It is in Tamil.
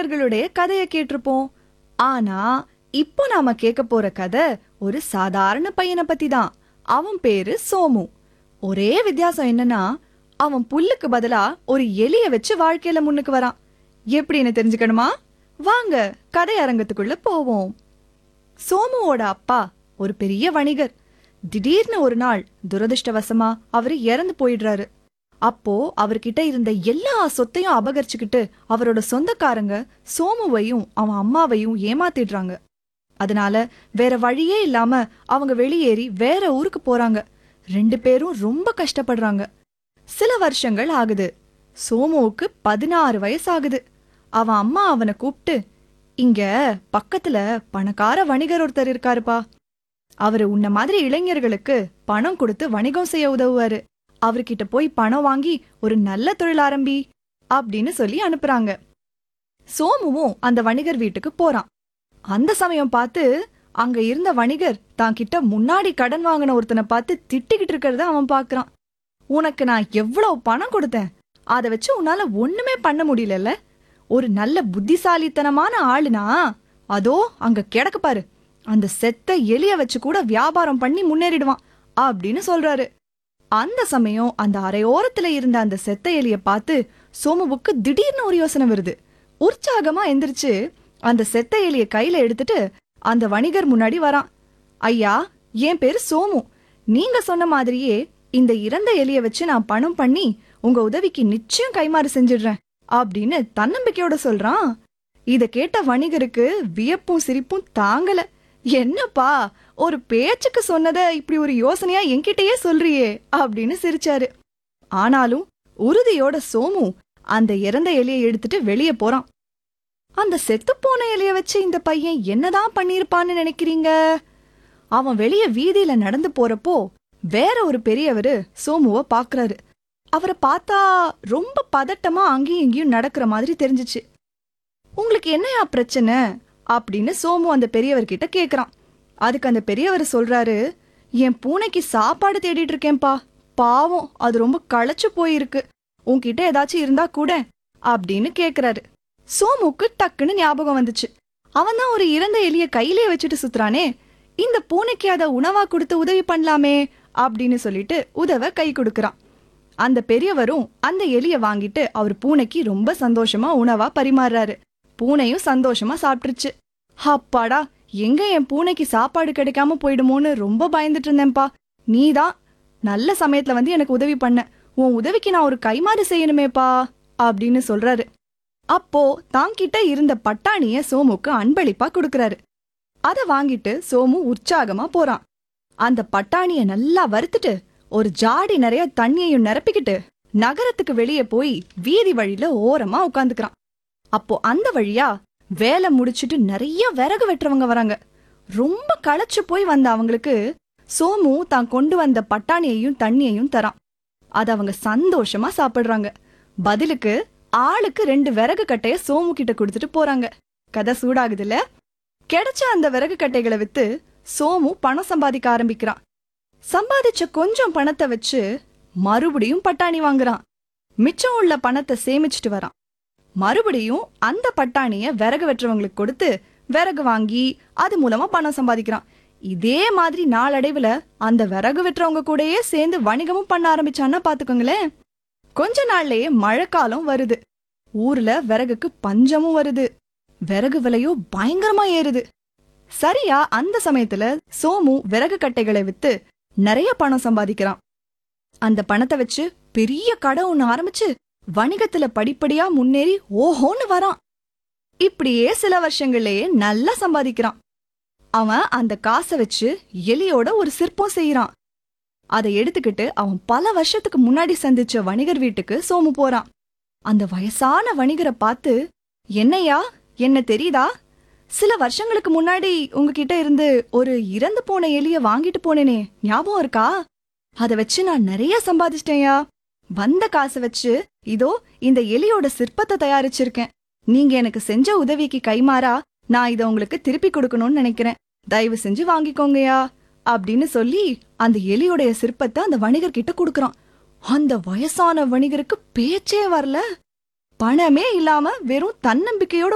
வணிகர்களுடைய கதையை கேட்டிருப்போம் ஆனா இப்போ நாம கேட்க போற கதை ஒரு சாதாரண பையனை பத்தி தான் அவன் பேரு சோமு ஒரே வித்தியாசம் என்னன்னா அவன் புல்லுக்கு பதிலா ஒரு எலிய வச்சு வாழ்க்கையில முன்னுக்கு வரான் எப்படின்னு தெரிஞ்சுக்கணுமா வாங்க கதை அரங்கத்துக்குள்ள போவோம் சோமுவோட அப்பா ஒரு பெரிய வணிகர் திடீர்னு ஒரு நாள் துரதிர்ஷ்டவசமா அவரு இறந்து போயிடுறாரு அப்போ அவர்கிட்ட இருந்த எல்லா சொத்தையும் அபகரிச்சுக்கிட்டு அவரோட சொந்தக்காரங்க சோமுவையும் அவன் அம்மாவையும் ஏமாத்திடுறாங்க அதனால வேற வழியே இல்லாம அவங்க வெளியேறி வேற ஊருக்கு போறாங்க ரெண்டு பேரும் ரொம்ப கஷ்டப்படுறாங்க சில வருஷங்கள் ஆகுது சோமுவுக்கு பதினாறு வயசு ஆகுது அவன் அம்மா அவனை கூப்பிட்டு இங்க பக்கத்துல பணக்கார வணிகர் ஒருத்தர் இருக்காருப்பா அவரு உன்ன மாதிரி இளைஞர்களுக்கு பணம் கொடுத்து வணிகம் செய்ய உதவுவாரு அவர்கிட்ட போய் பணம் வாங்கி ஒரு நல்ல தொழில் ஆரம்பி அப்படின்னு சொல்லி அனுப்புறாங்க சோமுவும் அந்த வணிகர் வீட்டுக்கு போறான் அந்த சமயம் பார்த்து அங்க இருந்த வணிகர் தான் கிட்ட முன்னாடி கடன் வாங்கின ஒருத்தனை பார்த்து திட்டிக்கிட்டு இருக்கிறத அவன் பார்க்கறான் உனக்கு நான் எவ்வளவு பணம் கொடுத்தேன் அதை வச்சு உன்னால ஒண்ணுமே பண்ண முடியலல்ல ஒரு நல்ல புத்திசாலித்தனமான ஆளுனா அதோ அங்க கிடக்கு பாரு அந்த செத்த எலிய வச்சு கூட வியாபாரம் பண்ணி முன்னேறிடுவான் அப்படின்னு சொல்றாரு அந்த சமயம் அந்த அரையோரத்துல இருந்த அந்த செத்த எலிய பார்த்து சோமுவுக்கு திடீர்னு ஒரு யோசனை வருது உற்சாகமா எந்திரிச்சு அந்த செத்த எலிய கையில எடுத்துட்டு அந்த வணிகர் முன்னாடி வரான் ஐயா என் பேரு சோமு நீங்க சொன்ன மாதிரியே இந்த இறந்த எலிய வச்சு நான் பணம் பண்ணி உங்க உதவிக்கு நிச்சயம் கைமாறு செஞ்சிடுறேன் அப்படின்னு தன்னம்பிக்கையோட சொல்றான் இத கேட்ட வணிகருக்கு வியப்பும் சிரிப்பும் தாங்கல என்னப்பா ஒரு பேச்சுக்கு சொன்னத இப்படி ஒரு யோசனையா என்கிட்டயே சொல்றியே அப்படின்னு சிரிச்சாரு ஆனாலும் உறுதியோட சோமு அந்த இறந்த எலியை எடுத்துட்டு வெளியே போறான் அந்த செத்துப்போன எலிய வச்சு இந்த பையன் என்னதான் பண்ணிருப்பான்னு நினைக்கிறீங்க அவன் வெளிய வீதியில நடந்து போறப்போ வேற ஒரு பெரியவரு சோமுவ பாக்குறாரு அவரை பார்த்தா ரொம்ப பதட்டமா அங்கேயும் இங்கேயும் நடக்கிற மாதிரி தெரிஞ்சுச்சு உங்களுக்கு என்னையா பிரச்சனை அப்படின்னு சோமு அந்த பெரியவர்கிட்ட கேக்குறான் அதுக்கு அந்த பெரியவர் சொல்றாரு என் பூனைக்கு சாப்பாடு தேடிட்டு இருக்கேன்பா பாவம் அது ரொம்ப களைச்சு போயிருக்கு உன்கிட்ட ஏதாச்சும் இருந்தா கூட அப்படின்னு கேக்குறாரு சோமுக்கு டக்குன்னு ஞாபகம் வந்துச்சு அவன் தான் ஒரு இறந்த எலிய கையிலே வச்சுட்டு சுத்துறானே இந்த பூனைக்கு அத உணவா கொடுத்து உதவி பண்ணலாமே அப்படின்னு சொல்லிட்டு உதவ கை கொடுக்கறான் அந்த பெரியவரும் அந்த எலிய வாங்கிட்டு அவர் பூனைக்கு ரொம்ப சந்தோஷமா உணவா பரிமாறுறாரு பூனையும் சந்தோஷமா சாப்பிட்டுருச்சு அப்பாடா எங்க என் பூனைக்கு சாப்பாடு கிடைக்காம போயிடுமோன்னு ரொம்ப பயந்துட்டு இருந்தேன்பா நீதான் நல்ல சமயத்துல வந்து எனக்கு உதவி பண்ண உன் உதவிக்கு நான் ஒரு கைமாறு செய்யணுமேப்பா அப்படின்னு சொல்றாரு அப்போ தாங்கிட்ட இருந்த பட்டாணிய சோமுக்கு அன்பளிப்பா கொடுக்கறாரு அத வாங்கிட்டு சோமு உற்சாகமா போறான் அந்த பட்டாணிய நல்லா வறுத்துட்டு ஒரு ஜாடி நிறைய தண்ணியையும் நிரப்பிக்கிட்டு நகரத்துக்கு வெளியே போய் வீதி வழியில ஓரமா உட்காந்துக்கிறான் அப்போ அந்த வழியா வேலை முடிச்சிட்டு நிறைய விறகு வெட்டுறவங்க வராங்க ரொம்ப களைச்சு போய் வந்த அவங்களுக்கு சோமு தான் கொண்டு வந்த பட்டாணியையும் தண்ணியையும் தரான் அத அவங்க சந்தோஷமா சாப்பிடுறாங்க பதிலுக்கு ஆளுக்கு ரெண்டு விறகு கட்டைய சோமு கிட்ட கொடுத்துட்டு போறாங்க கதை சூடாகுதுல கிடைச்ச அந்த விறகு கட்டைகளை வித்து சோமு பணம் சம்பாதிக்க ஆரம்பிக்கிறான் சம்பாதிச்ச கொஞ்சம் பணத்தை வச்சு மறுபடியும் பட்டாணி வாங்குறான் மிச்சம் உள்ள பணத்தை சேமிச்சிட்டு வரான் மறுபடியும் அந்த பட்டாணிய விறகு வெட்டுறவங்களுக்கு கொடுத்து விறகு வாங்கி அது மூலமா பணம் சம்பாதிக்கிறான் இதே மாதிரி நாளடைவுல அந்த விறகு வெட்டுறவங்க கூடயே சேர்ந்து வணிகமும் பண்ண ஆரம்பிச்சான்னா பாத்துக்கோங்களேன் கொஞ்ச நாள்லயே மழைக்காலம் வருது ஊர்ல விறகுக்கு பஞ்சமும் வருது விறகு விலையோ பயங்கரமா ஏறுது சரியா அந்த சமயத்துல சோமு விறகு கட்டைகளை வித்து நிறைய பணம் சம்பாதிக்கிறான் அந்த பணத்தை வச்சு பெரிய கடை ஒண்ணு ஆரம்பிச்சு வணிகத்துல படிப்படியா முன்னேறி ஓஹோன்னு வரான் இப்படியே சில வருஷங்கள்லயே நல்லா சம்பாதிக்கிறான் அவன் அந்த காசை வச்சு எலியோட ஒரு சிற்பம் செய்யறான் அதை எடுத்துக்கிட்டு அவன் பல வருஷத்துக்கு முன்னாடி சந்திச்ச வணிகர் வீட்டுக்கு சோமு போறான் அந்த வயசான வணிகரை பார்த்து என்னையா என்ன தெரியுதா சில வருஷங்களுக்கு முன்னாடி உங்ககிட்ட இருந்து ஒரு இறந்து போன எலிய வாங்கிட்டு போனேனே ஞாபகம் இருக்கா அதை வச்சு நான் நிறைய சம்பாதிச்சிட்டேன்யா வந்த காசை வச்சு இதோ இந்த எலியோட சிற்பத்தை தயாரிச்சிருக்கேன் நீங்க எனக்கு செஞ்ச உதவிக்கு கைமாறா நான் இதை உங்களுக்கு திருப்பி கொடுக்கணும்னு நினைக்கிறேன் தயவு செஞ்சு வாங்கிக்கோங்கயா அப்படின்னு சொல்லி அந்த எலியோடைய சிற்பத்தை அந்த வணிகர் கிட்ட கொடுக்கறான் அந்த வயசான வணிகருக்கு பேச்சே வரல பணமே இல்லாம வெறும் தன்னம்பிக்கையோட